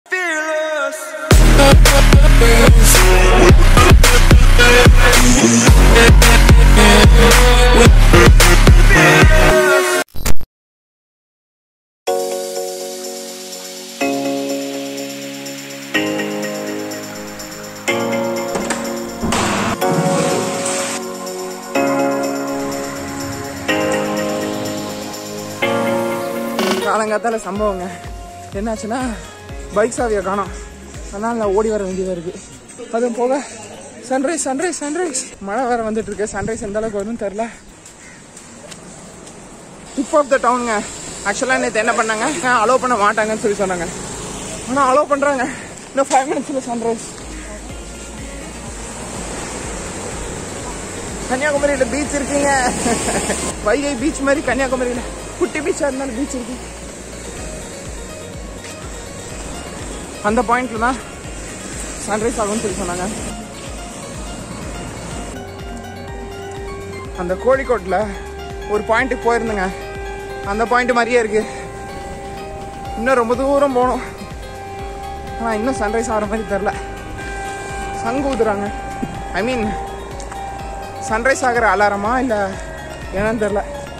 காலங்காத்தால சம்பவங்க என்னாச்சுன்னா பைக் சாவியை காணோம் அதனால் நான் ஓடி வர வேண்டியதாக இருக்குது அதுவும் போக சன்ரைஸ் சன்ரைஸ் சன்ரைஸ் மழை வேற வந்துட்டு இருக்கு சன்ரைஸ் எந்த அளவுக்கு வரும்னு தெரில டிப் ஆஃப் த டவுனுங்க ஆக்சுவலாக நேற்று என்ன பண்ணாங்க அலோவ் பண்ண மாட்டாங்கன்னு சொல்லி சொன்னாங்க ஆனால் அலோவ் பண்ணுறாங்க இன்னும் ஃபைவ் மினிட்ஸில் சன்ரைஸ் கன்னியாகுமரியில் பீச் இருக்கீங்க வைகை பீச் மாதிரி கன்னியாகுமரியில் குட்டி பீச்சாக இருந்தாலும் பீச் இருக்கு அந்த பாயிண்ட்ல தான் சன்ரைஸ் ஆகும்னு சொல்லி சொன்னாங்க அந்த கோழிக்கோட்டில் ஒரு பாயிண்ட்டுக்கு போயிருந்தேங்க அந்த பாயிண்ட் மாதிரியே இருக்கு இன்னும் ரொம்ப தூரம் போகணும் ஆனால் இன்னும் சன்ரைஸ் ஆகிற மாதிரி தெரில சங்கு ஊதுறாங்க ஐ மீன் சன்ரைஸ் ஆகிற அலாரமா இல்லை என்னன்னு தெரில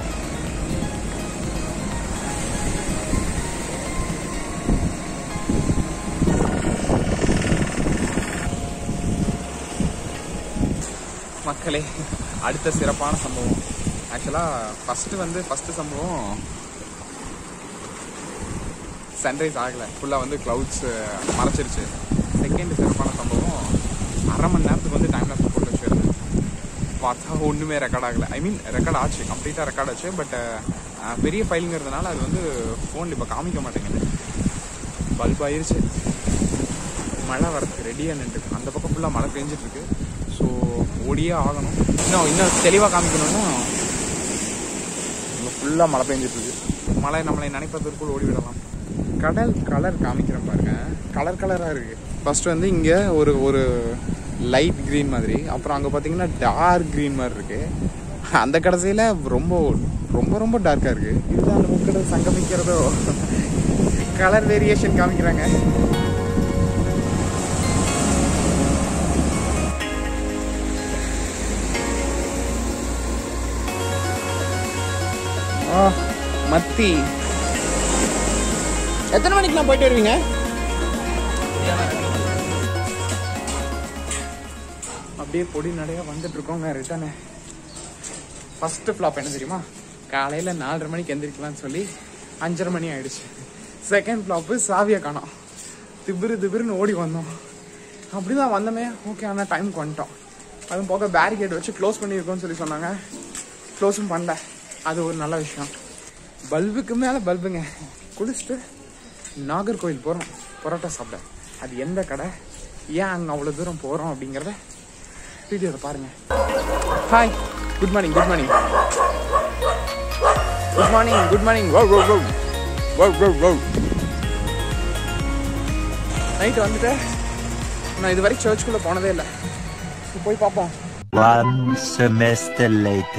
மக்களே அடுத்த சிறப்பான சம்பவம் ஆக்சுவலாக ஃபஸ்ட்டு வந்து ஃபஸ்ட்டு சம்பவம் சன்ரைஸ் ஆகலை ஃபுல்லாக வந்து க்ளவுட்ஸ் மறைச்சிருச்சு செகண்ட் சிறப்பான சம்பவம் அரை மணி நேரத்துக்கு வந்து டைம் லேப்ஸ் போட்டு வச்சுருந்தேன் பார்த்தா ஒன்றுமே ரெக்கார்ட் ஆகலை ஐ மீன் ரெக்கார்ட் ஆச்சு கம்ப்ளீட்டாக ரெக்கார்ட் ஆச்சு பட் பெரிய ஃபைலுங்கிறதுனால அது வந்து ஃபோனில் இப்போ காமிக்க மாட்டேங்குது பல்ப் ஆயிருச்சு மழை வரதுக்கு ரெடியாக நின்றுருக்கு அந்த பக்கம் ஃபுல்லாக மழை பெஞ்சிட்டு இருக்கு ஸோ ஓடியே ஆகணும் இன்னும் இன்னும் தெளிவாக காமிக்கணும்னா ஃபுல்லாக மழை பெஞ்சிட்டு இருக்கு மழை நம்மளை நினைப்பதற்குள் ஓடி விடலாம் கடல் கலர் காமிக்கிறேன் பாருங்க கலர் கலராக இருக்கு ஃபர்ஸ்ட் வந்து இங்கே ஒரு ஒரு லைட் க்ரீன் மாதிரி அப்புறம் அங்கே பார்த்தீங்கன்னா டார்க் க்ரீன் மாதிரி இருக்கு அந்த கடைசியில் ரொம்ப ரொம்ப ரொம்ப டார்க்காக இருக்கு இதுதான் அந்த முக்கடல் சங்கமிக்கிறதோ கலர் வேரியேஷன் காமிக்கிறாங்க ஆ மத்தி எத்தனை மணிக்கெல்லாம் போயிட்டு வருவீங்க அப்படியே பொடி நடையா வந்துட்டு இருக்கோங்க ரிட்டர்னு ஃபர்ஸ்ட் ஃப்ளாப் என்ன தெரியுமா காலையில நாலரை மணிக்கு எந்திரிக்கலாம்னு சொல்லி அஞ்சரை மணி ஆயிடுச்சு செகண்ட் ஃப்ளாப்பு சாவியை காணோம் திபிரு திபிருன்னு ஓடி வந்தோம் அப்படிதான் வந்தோமே ஓகே ஆனால் டைமுக்கு வந்துட்டோம் அதுவும் போக பேரிகேட் வச்சு க்ளோஸ் பண்ணியிருக்கோம்னு சொல்லி சொன்னாங்க க்ளோஸும் பண்ணல அது ஒரு நல்ல விஷயம் பல்புக்கு மேலே பல்புங்க குளிச்சுட்டு நாகர்கோவில் போகிறோம் பரோட்டா சாப்பிட அது எந்த கடை ஏன் அங்கே அவ்வளோ தூரம் போகிறோம் அப்படிங்கிறத வீடியோவில் பாருங்க hi good morning good morning good morning good morning வோ வோ வோ வோ வோ வோ நைட்டு வந்துட்டு நான் இது வரைக்கும் சர்ச்சுக்குள்ளே போனதே இல்லை போய் பார்ப்போம் One semester later.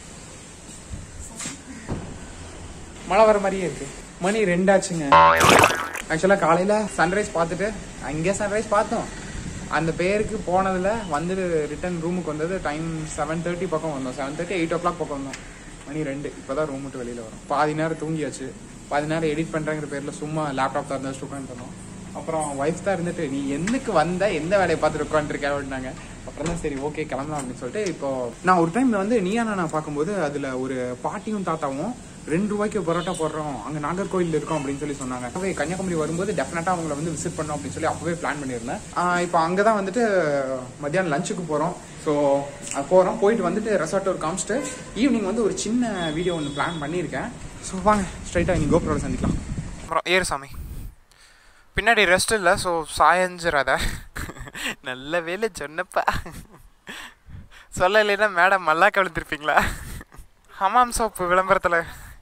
மழை வர மாதிரியே இருக்கு மணி ரெண்டாச்சுங்க ஆக்சுவலாக காலையில் சன்ரைஸ் பார்த்துட்டு அங்கே சன்ரைஸ் பார்த்தோம் அந்த பேருக்கு போனதில் வந்து ரிட்டர்ன் ரூமுக்கு வந்தது டைம் செவன் தேர்ட்டி பக்கம் வந்தோம் seven thirty eight o'clock பக்கம் வந்தோம் மணி ரெண்டு இப்போ தான் ரூம் விட்டு வெளியில் வரும் பாதி நேரம் தூங்கியாச்சு பாதி நேரம் எடிட் பண்ணுறங்கிற பேரில் சும்மா லேப்டாப் தான் இருந்தால் உட்காந்துருந்தோம் அப்புறம் ஒய்ஃப் தான் இருந்துட்டு நீ என்னக்கு வந்த எந்த வேலையை பார்த்துட்டு உட்காந்துருக்க அப்படின்னாங்க அப்புறம் தான் சரி ஓகே கிளம்பலாம் அப்படின்னு சொல்லிட்டு இப்போ நான் ஒரு டைம் வந்து நீயா நான் பார்க்கும்போது அதில் ஒரு பாட்டியும் தாத்தாவும் ரெண்டு ரூபாய்க்கு பரோட்டா போடுறோம் அங்கே நாகர்கோவில் இருக்கோம் அப்படின்னு சொல்லி சொன்னாங்க அப்பவே கன்னியாகுமரி வரும்போது டெஃபினட்டாக அவங்கள வந்து விசிட் பண்ணோம் அப்படின்னு சொல்லி அப்பவே பிளான் பண்ணியிருந்தேன் ஆஹ் இப்போ அங்கே தான் வந்துட்டு மத்தியானம் லஞ்சுக்கு போகிறோம் ஸோ போகிறோம் போயிட்டு வந்துட்டு ரெசார்ட் ஒரு காமிச்சிட்டு ஈவினிங் வந்து ஒரு சின்ன வீடியோ ஒன்று பிளான் பண்ணியிருக்கேன் ஸோ வாங்க ஸ்ட்ரைட்டாக இங்கே கோபுரோட சந்திக்கலாம் அப்புறம் ஏறு சாமி பின்னாடி ரெஸ்ட் இல்லை ஸோ சாயஞ்சிராத நல்ல வேலை சொன்னப்பா சொல்ல இல்லைன்னா மேடம் மல்லாக்க விழுந்திருப்பீங்களா ஹமாம் சோப்பு விளம்பரத்தில்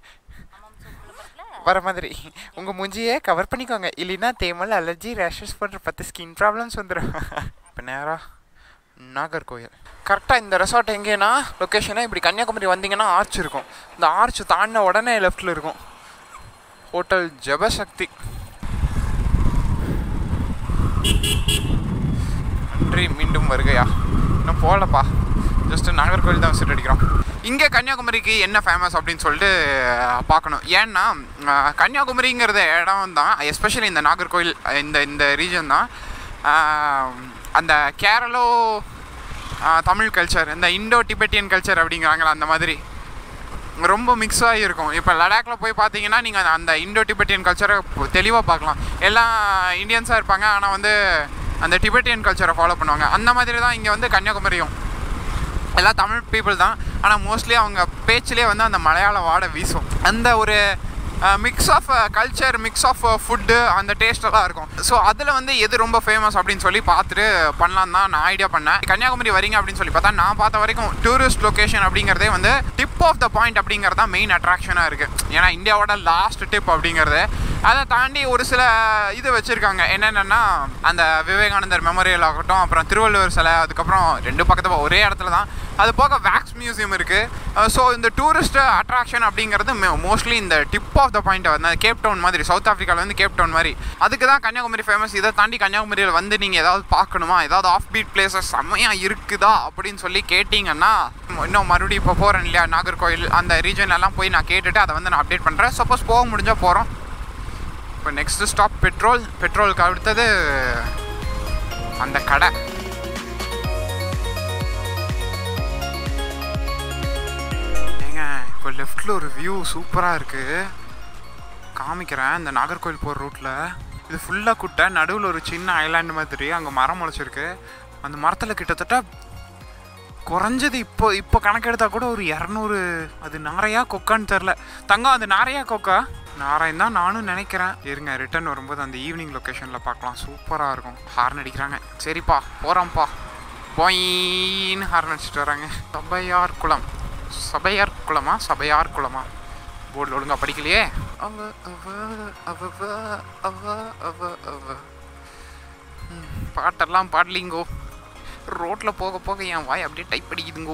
வர மாதிரி உங்கள் மூஞ்சியே கவர் பண்ணிக்கோங்க இல்லைன்னா தேமல் அலர்ஜி ரேஷஸ் போன்ற பத்து ஸ்கின் ப்ராப்ளம்ஸ் வந்துடும் இப்போ நேராக நாகர்கோயில் கரெக்டாக இந்த ரெசார்ட் எங்கேனா லொக்கேஷனாக இப்படி கன்னியாகுமரி வந்தீங்கன்னா ஆர்ச் இருக்கும் இந்த ஆர்ச் தாண்டின உடனே லெஃப்டில் இருக்கும் ஹோட்டல் ஜபசக்தி நன்றி மீண்டும் வருகையா இன்னும் போகலப்பா ஜஸ்ட் நாகர்கோவில் தான் விசிட் அடிக்கிறோம் இங்கே கன்னியாகுமரிக்கு என்ன ஃபேமஸ் அப்படின்னு சொல்லிட்டு அஹ், பார்க்கணும் ஏன்னா அஹ், கன்னியாகுமரிங்கிறத இடம் தான் எஸ்பெஷலி இந்த நாகர்கோவில் இந்த இந்த ரீஜன் தான் அஹ், அந்த கேரளோ அஹ், தமிழ் கல்ச்சர் இந்த இண்டோ டிபெட்டியன் கல்ச்சர் அப்படிங்கிறாங்களா அந்த மாதிரி ரொம்ப மிக்ஸ் ஆகி இருக்கும் இப்போ லடாக்ல போய் பார்த்தீங்கன்னா நீங்கள் அந்த இண்டோ டிபெட்டியன் கல்ச்சரை தெளிவாக பார்க்கலாம் எல்லாம் இந்தியன்ஸாக இருப்பாங்க ஆனால் வந்து அந்த டிபெட்டியன் கல்ச்சரை ஃபாலோ பண்ணுவாங்க அந்த மாதிரி தான் இங்கே வந்து கன்னியாகுமரியும் எல்லாம் தமிழ் பீப்புள் தான் ஆனால் மோஸ்ட்லி அவங்க பேச்சிலே வந்து அந்த மலையாள வாடை வீசும் அந்த ஒரு mix of culture mix of food அந்த டேஸ்டெல்லாம் இருக்கும் ஸோ அதில் வந்து எது ரொம்ப ஃபேமஸ் அப்படின்னு சொல்லி பார்த்துட்டு பண்ணலாம் தான் நான் ஐடியா பண்ணேன் கன்னியாகுமரி வரீங்க அப்படின்னு சொல்லி பார்த்தா நான் பார்த்த வரைக்கும் டூரிஸ்ட் லொக்கேஷன் அப்படிங்கிறதே வந்து டிப் ஆஃப் த பாயிண்ட் அப்படிங்கிறது தான் மெயின் அட்ராக்ஷனாக இருக்குது ஏன்னா இந்தியாவோட லாஸ்ட் டிப் அப்படிங்கிறது அதை தாண்டி ஒரு சில இது வச்சுருக்காங்க என்னென்னா அந்த விவேகானந்தர் மெமோரியல் ஆகட்டும் அப்புறம் திருவள்ளுவர் சிலை அதுக்கப்புறம் ரெண்டு பக்கத்து ஒரே இடத்துல தான் அது போக வேக்ஸ் மியூசியம் இருக்குது ஸோ இந்த டூரிஸ்ட் அட்ராக்ஷன் அப்படிங்கிறது மோஸ்ட்லி இந்த டிப் ஆஃப் த பாயிண்ட் வந்து கேப் டவுன் மாதிரி சவுத் ஆஃப்ரிக்காவில் வந்து கேப் டவுன் மாதிரி அதுக்கு தான் கன்னியாகுமரி ஃபேமஸ் இதை தாண்டி கன்னியாகுமரியில் வந்து நீங்கள் ஏதாவது பார்க்கணுமா ஏதாவது ஆஃப் பீட் பிளேசஸ் செம்மையாக இருக்குதா அப்படின்னு சொல்லி கேட்டிங்கன்னா இன்னும் மறுபடியும் இப்போ போகிறேன் இல்லையா நாகர்கோவில் அந்த ரீஜன் எல்லாம் போய் நான் கேட்டுட்டு அதை வந்து நான் அப்டேட் பண்ணுறேன் சப்போஸ் போக முடிஞ்சால் போகிறோம் இப்போ நெக்ஸ்ட் ஸ்டாப் பெட்ரோல் பெட்ரோலுக்கு அடுத்தது அந்த கடை ஏங்க இப்போ லெஃப்டில் ஒரு வியூ சூப்பராக இருக்குது காமிக்கிறேன் இந்த நாகர்கோவில் போகிற ரூட்டில் இது ஃபுல்லாக குட்டை நடுவில் ஒரு சின்ன ஐலாண்டு மாதிரி அங்கே மரம் முளைச்சிருக்கு அந்த மரத்தில் கிட்டத்தட்ட குறைஞ்சது இப்போ இப்போ கணக்கெடுத்தா கூட ஒரு இரநூறு அது நாரையா கொக்கான்னு தெரில தங்கம் அது நாரையா கொக்கா நாராயண் தான் நானும் நினைக்கிறேன் இருங்க ரிட்டர்ன் வரும்போது அந்த ஈவினிங் லொக்கேஷனில் பார்க்கலாம் சூப்பராக இருக்கும் ஹார்ன் அடிக்கிறாங்க சரிப்பா போகிறோம்ப்பா பொயின்னு ஹார்ன் அடிச்சிட்டு வராங்க சபையார் குளம் சபையார் குளமா சபையார் குளமா போர்டில் ஒழுங்கா படிக்கலையே அவ அவ அவ அவ அவ அவ ம், பாட்டெல்லாம் பாடலிங்கோ ரோட்டில் போக போக என் வாய் அப்படியே டைப் அடிக்குதுங்கோ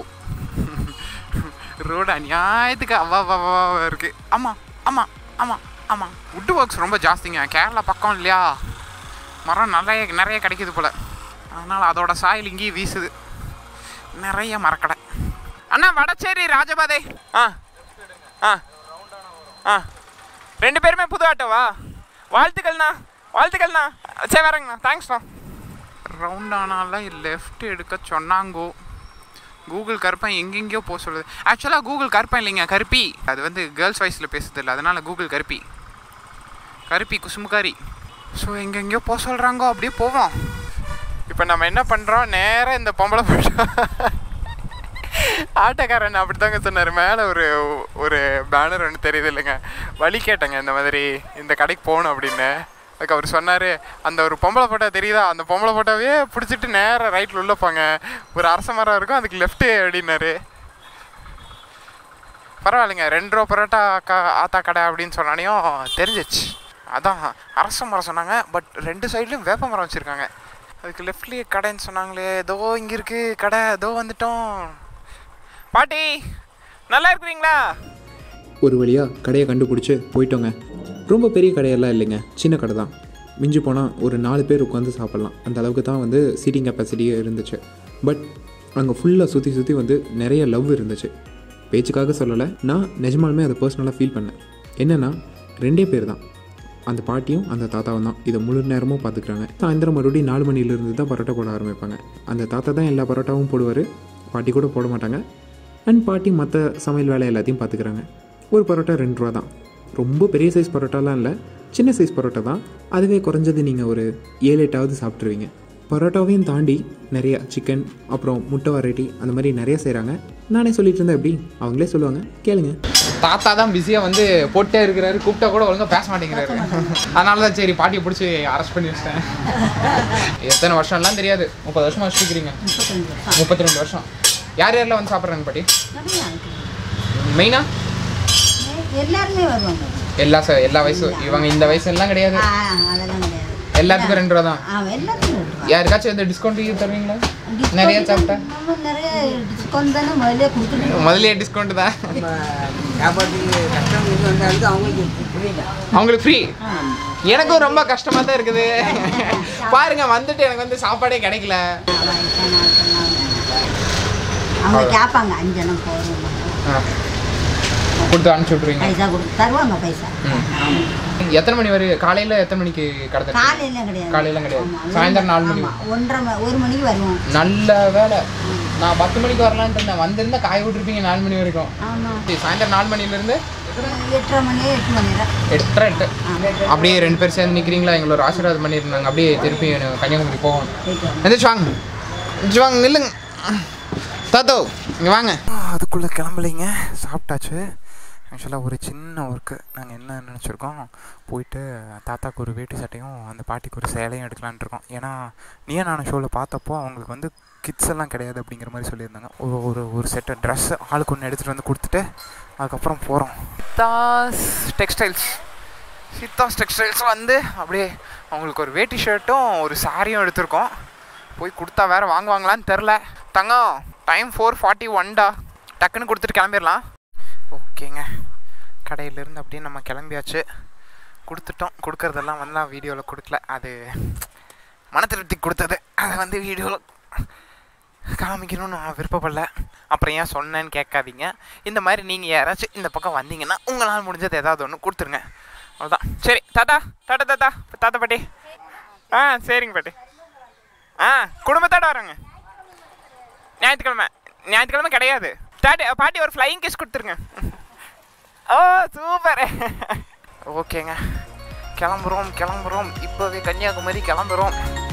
ரோடு அநியாயத்துக்கு அவ்வா அவ்வா இருக்கு ஆமாம் ஆமாம் ஆமாம் ஆமாம் வுட் ஒர்க்ஸ் ரொம்ப ஜாஸ்திங்க கேரளா பக்கம் இல்லையா மரம் நிறைய நிறைய கிடைக்குது போல் அதனால் அதோட சாயல் இங்கேயும் வீசுது நிறைய மரக்கடை அண்ணா வடச்சேரி ராஜபாதை ஆ ஆ ஆ ரெண்டு பேருமே புது ஆட்டோவா வாழ்த்துக்கள்ண்ணா வாழ்த்துக்கள்ண்ணா சரி வரேங்கண்ணா தேங்க்ஸ்ண்ணா ரவுண்ட் ஆனால லெஃப்ட் எடுக்க சொன்னாங்கோ கூகுள் கருப்பன் எங்கெங்கேயோ போக சொல்லுது ஆக்சுவலாக கூகுள் கருப்பன் இல்லைங்க கருப்பி அது வந்து கேர்ள்ஸ் வாய்ஸில் பேசுறது இல்லை அதனால கூகுள் கருப்பி கருப்பி குசுமுகாரி ஸோ எங்கெங்கேயோ போக சொல்கிறாங்கோ அப்படியே போவோம் இப்போ நம்ம என்ன பண்ணுறோம் நேராக இந்த பொம்பளை போயிட்டோம் ஆட்டோக்காரன் அப்படி தாங்க சொன்னார் மேலே ஒரு ஒரு பேனர் ஒன்று தெரியுது இல்லைங்க வழி கேட்டேங்க இந்த மாதிரி இந்த கடைக்கு போகணும் அப்படின்னு அதுக்கு அவர் சொன்னார் அந்த ஒரு பொம்பளை போட்டா தெரியுதா அந்த பொம்பளை போட்டாவே பிடிச்சிட்டு நேராக ரைட்டில் உள்ள போங்க ஒரு அரச மரம் இருக்கும் அதுக்கு லெஃப்ட்டு அப்படின்னாரு பரவாயில்லைங்க ரெண்டு ரூபா பரோட்டா கா ஆத்தா கடை அப்படின்னு சொன்னானையும் தெரிஞ்சிச்சு அதான் அரச மரம் சொன்னாங்க பட் ரெண்டு சைட்லையும் வேப்ப மரம் வச்சுருக்காங்க அதுக்கு லெஃப்ட்லேயே கடைன்னு சொன்னாங்களே ஏதோ இங்கே இருக்குது கடை ஏதோ வந்துட்டோம் பாட்டி நல்லா இருக்கிறீங்களா ஒரு வழியாக கடையை கண்டுபிடிச்சி போயிட்டோங்க ரொம்ப பெரிய கடையெல்லாம் இல்லைங்க சின்ன கடை தான் மிஞ்சி போனால் ஒரு நாலு பேர் உட்காந்து சாப்பிட்லாம் அந்த அளவுக்கு தான் வந்து சீட்டிங் கெப்பாசிட்டியே இருந்துச்சு பட் அங்கே ஃபுல்லாக சுற்றி சுற்றி வந்து நிறைய லவ் இருந்துச்சு பேச்சுக்காக சொல்லலை நான் நிஜமாலுமே அதை பர்சனலாக ஃபீல் பண்ணேன் என்னென்னா ரெண்டே பேர் தான் அந்த பாட்டியும் அந்த தாத்தாவும் தான் இதை முழு நேரமும் பார்த்துக்கிறாங்க சாயந்தரம் மறுபடியும் நாலு மணிலேருந்து தான் பரோட்டா போட ஆரம்பிப்பாங்க அந்த தாத்தா தான் எல்லா பரோட்டாவும் போடுவார் பாட்டி கூட போட மாட்டாங்க அண்ட் பாட்டி மற்ற சமையல் வேலை எல்லாத்தையும் பார்த்துக்கிறாங்க ஒரு பரோட்டா ரெண்டு ரூபா தான் ரொம்ப பெரிய சைஸ் பரோட்டாலாம் இல்லை சின்ன சைஸ் பரோட்டா தான் அதுவே குறைஞ்சது நீங்கள் ஒரு ஏழு எட்டாவது சாப்பிட்ருவீங்க பரோட்டாவையும் தாண்டி நிறைய சிக்கன் அப்புறம் முட்டை வெரைட்டி அந்த மாதிரி நிறைய செய்கிறாங்க நானே சொல்லிட்டு இருந்தேன் எப்படி அவங்களே சொல்லுவாங்க கேளுங்க தாத்தா தான் பிஸியாக வந்து போட்டே இருக்கிறாரு கூப்பிட்டா கூட ஒழுங்கா பேச மாட்டேங்கிறாரு அதனால தான் சரி பாட்டியை பிடிச்சி அரெஸ்ட் பண்ணி வச்சிட்டேன் எத்தனை வருஷம்லாம் தெரியாது முப்பது வருஷமா வச்சுருக்கிறீங்க முப்பத்தி ரெண்டு வருஷம் யார் யாரெல்லாம் வந்து சாப்பிட்றாங்க பாட்டி மெயினா எல்லாருமே வருவாங்க எல்லா ச எல்லா வயசு இவங்க இந்த வயசு எல்லாம் கிடையாது ஆ, அதெல்லாம் கிடையாது எல்லாத்துக்கும் ரெண்டு ரூபா தான் ஆ எல்லாருமே வருவாங்க யாருக்காச்சும் இந்த டிஸ்கவுண்ட் தருவீங்களா நிறைய சாப்பிட்டா நம்ம நிறைய டிஸ்கவுண்ட் தானே முதல்ல கொடுத்துட்டு முதல்லயே டிஸ்கவுண்ட் தான் வியாபாரத்துக்கு கஷ்டம் இது வந்தாலும் அவங்களுக்கு புரியல அவங்களுக்கு ஃப்ரீ எனக்கும் ரொம்ப கஷ்டமா தான் இருக்குது பாருங்க வந்துட்டு எனக்கு வந்து சாப்பாடே கிடைக்கல வயசான ஆட்கள்லாம் அவங்க கேட்பாங்க அஞ்சனம் போதும் கொடுத்து அனுப்பிச்சு விட்ருவீங்க பைசா கொடுத்து தருவாங்க பைசா எத்தனை மணி வரை காலையில எத்தனை மணிக்கு கடை காலையில கிடையாது காலையில கிடையாது. ஆமா, சாயந்தரம் நாலு மணி. ஆமா, ஒன்றரை ம- ஒரு மணிக்கு வருவோம் நல்ல வேலை நான் பத்து மணிக்கு வரலான்ட்டு இருந்தேன் வந்திருந்தா காய விட்டுருப்பீங்க நாலு மணி வரைக்கும் ஆமா சரி, சாயந்தரம் நாலு மணில இருந்து எட்டரை மணி எட்டு மணி நேரம் எட்டரை எட்டு அப்படியே ரெண்டு பேர் சேர்ந்து நிக்கிறீங்களா எங்களோட ஆசீர்வாதம் பண்ணியிருந்தாங்க அப்படியே திருப்பி எனக்கு கன்னியாகுமரி போகணும் போயிட்டு வரோம். எந்திரிச்சு வாங்க எந்திரிச்சு வாங்க நில்லுங்க தாத்தோ இங்கே வாங்க அதுக்குள்ளே கிளம்பலைங்க சாப்பிட்டாச்சு ஆக்சுவலாக ஒரு சின்ன ஒர்க்கு நாங்கள் என்ன நினச்சிருக்கோம் போயிட்டு தாத்தாக்கு ஒரு வேட்டி சட்டையும் அந்த பாட்டிக்கு ஒரு சேலையும் எடுக்கலான்ட்டு இருக்கோம் ஏன்னா நீயே நான் ஷோவில் பார்த்தப்போ அவங்களுக்கு வந்து கிட்ஸ் எல்லாம் கிடையாது அப்படிங்கிற மாதிரி சொல்லியிருந்தாங்க ஒரு ஒரு ஒரு செட்டு ட்ரெஸ்ஸு ஆளுக்கு ஒன்று எடுத்துகிட்டு வந்து கொடுத்துட்டு அதுக்கப்புறம் போகிறோம் சித்தாஸ் டெக்ஸ்டைல்ஸ் சித்தாஸ் டெக்ஸ்டைல்ஸ் வந்து அப்படியே அவங்களுக்கு ஒரு வேட்டி ஷர்ட்டும் ஒரு சாரியும் எடுத்திருக்கோம் போய் கொடுத்தா வேற வாங்குவாங்களான்னு தெரில தங்கம் டைம் ஃபோர் ஃபார்ட்டி ஒன்டா டக்குன்னு கொடுத்துட்டு கிளம்பிடலாம் ஓகேங்க கடையிலேருந்து அப்படியே நம்ம கிளம்பியாச்சு கொடுத்துட்டோம் கொடுக்கறதெல்லாம் வந்து நான் வீடியோவில் கொடுக்கல அது மன திருப்தி கொடுத்தது அதை வந்து வீடியோவில் காமிக்கணும்னு நான் விருப்பப்படல அப்புறம் ஏன் சொன்னேன்னு கேட்காதீங்க இந்த மாதிரி நீங்கள் யாராச்சும் இந்த பக்கம் வந்தீங்கன்னா உங்களால் முடிஞ்சது ஏதாவது ஒன்று கொடுத்துருங்க அவ்வளோதான் சரி தாத்தா தாத்தா தாத்தா தாத்தா பாட்டி ஆ சரிங்க பாட்டி ஆ குடும்பத்தோட வரோங்க ஞாயிற்றுக்கிழமை ஞாயிற்றுக்கிழமை கிடையாது டாட்டி பாட்டி ஒரு ஃப்ளையிங் கிஸ் கொடுத்துருங்க ஓ சூப்பர் ஓகேங்க கிளம்புறோம் கிளம்புறோம் இப்போவே கன்னியாகுமரி கிளம்புறோம்